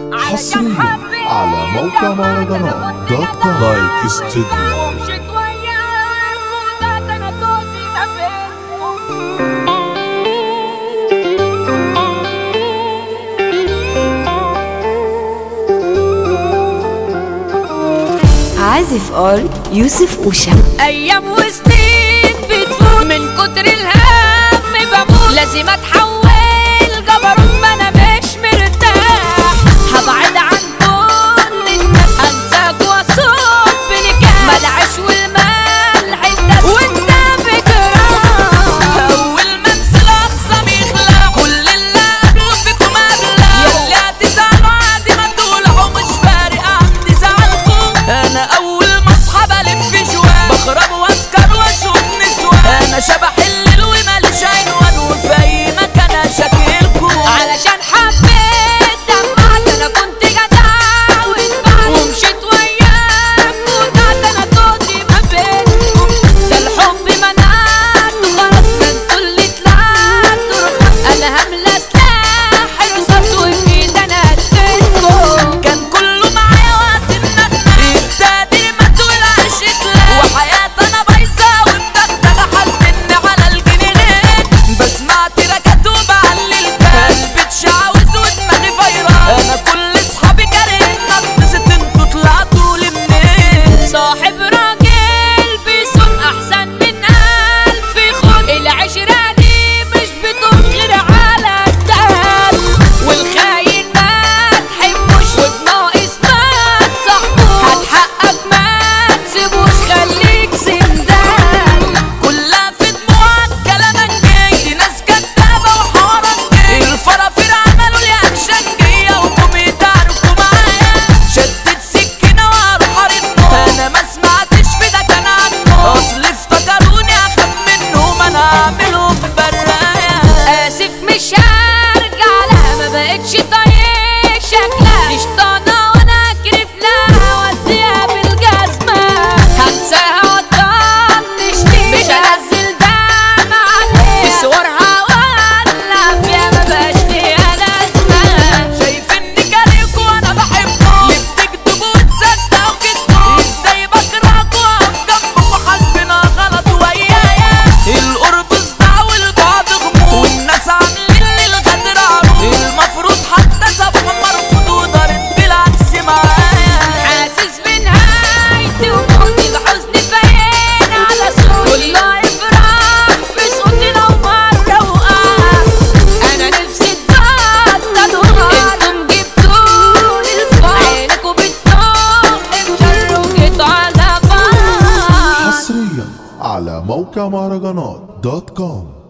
حصريا على موقع مهرجانات دوت كوم لايك استوديو ومشيت وياك وضعت انا صوتي ما بينكم عازف ار يوسف اوشا ايام وسنين بتفوت من كتر الهم بموت لازم اتحول جبروت ما انا مش مرتاح هبعد عن كل الناس انساك واصوت بنكاح ملعش والملح الناس وانت بجراح اول ما انزل اخصم يخلع كل اللي قبله فيكم ابلع يلي هتزعلوا عادي ما تولعوا مش فارق عندي زعلكم انا اول ما اصحى بلف جوان بخرب واسكر واشوف نسوان انا شبح الليل وماليش عنوان وفي اي مكان اشكلكم علشان حبيت دمعت انا كنت جدع واتبعت ومشيت وياك وضعت انا صوتي ما بينكم ده الحب منعته خلاص ده انتوا اللي طلعتوا رخاص انا هملى سلاح رصاص وبايد انا قتلكم كان كله معايا وقت الندمة التقدير مات والعيش اتلغى وحياتي انا بايظة ومدغدغة حاسبني على الجنينات بسمع تراكات وبعلي الكاس قلبي عاوز ودماغي فايرة انا كل اصحابي كارهين نفست انتوا طلعتوا لي منين صاحب راجل بيصون احسن من الف خد العشرة دي مش بتقول غير على الدهب والخاين ما تحبوش والناقص ما تصاحبوش هتحقق ما تسيبوش خليك زندان كلها في دموعك كلامك جاي دي ناس كدابة وحوارك جاي الفرافير عملوا لي اكشن جاية وقوم يتعاركوا معايا شدت سكينة واروح ارنهم انا ما سمعتش في ده كان عنهم اصل افتكروني اخاف منهم انا اعملهم برايا اسف مش هرجع لها ما بقتش طايق شكلها مش طانا وانا اكرف لها واديها بالجزمة هنساها واطنش مش هنزل دم عليها في صورها ولا فيها ما بقاش ليها لازمة شايفني كارهكوا وانا بحبكوا ليه بتكدبوا وتصدقوا كدبوا ازاي بكرهكوا واقف جنبكوا حاسبنا غلط ويايا القرب صداع والبعد غموض والناس عاملين للغدر عروض المفروض حتى صباح مرفوض وضارب بالعكس معايا حاسس بنهايتي وموتي الحزن باين على صوتي كله يفرح في صوتي لو مرة وقف انا نفسي اتبطل وغلط انتم جبتوني الفرح عينكوا بتنوم شر وجيتوا على بعض حصريا على موقع مهرجانات دوت كوم